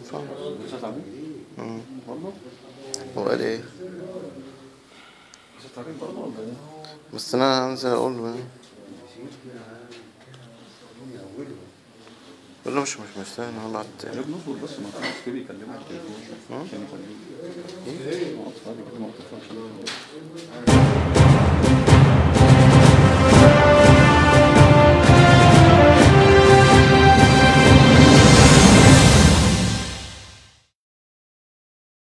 فاهم بتشات عليه مم. والله هو قال ايه بتشات عليه برضه ولا ايه؟ بس انا هنزل اقول له يعني قول له مش مش مستاهل هو بعد يا ابني اصبر بس ما تنسى كده يكلمك على التليفون عشان يكلمك ايه؟ اقعد فاضي كده ما تفهمش